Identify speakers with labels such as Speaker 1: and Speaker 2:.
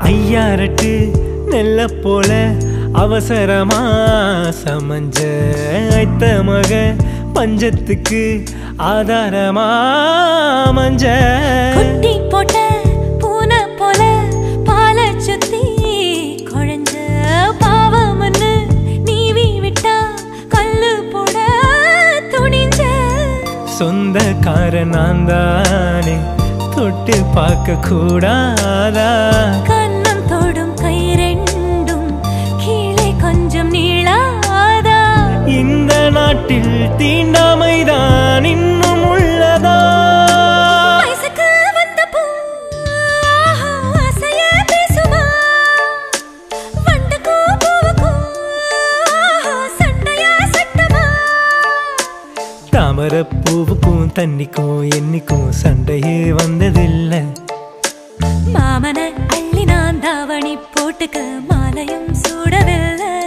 Speaker 1: ஐயாரட்டு நெல்ல போல அவசரமா சமஞ்ச ஐத்த மக பஞ்சத்துக்கு ஆதாரமா மஞ்ச
Speaker 2: குட்டி போட்ட பூனை போல பாலை சுத்தி குழஞ்ச பாவம்னு நீவி விட்டா கல்லு போட துணிஞ்ச
Speaker 1: சொந்தக்கார நான் தானே தொட்டு பார்க்க கூடாதா
Speaker 2: கண்ணம் தொடும் கை ரெண்டும் கீழே கொஞ்சம் நீளாதா
Speaker 1: இந்த நாட்டில் தீண்டாமைதான் இன்னும் உள்ளதா
Speaker 2: வயசுக்கு வந்த பூ ஆஹா, ஆசைய பேசுமா வண்டுக்கும் பூவுக்கும் ஆஹா, சண்டையா சட்டமா
Speaker 1: தாமரை பூவுக்கும் தண்ணிக்கும் என்னைக்கும் சண்டையே வந்ததில்லை
Speaker 2: மாமன அள்ளி நான் தாவணி போட்டுக்க மாலையும் சூடவில்லை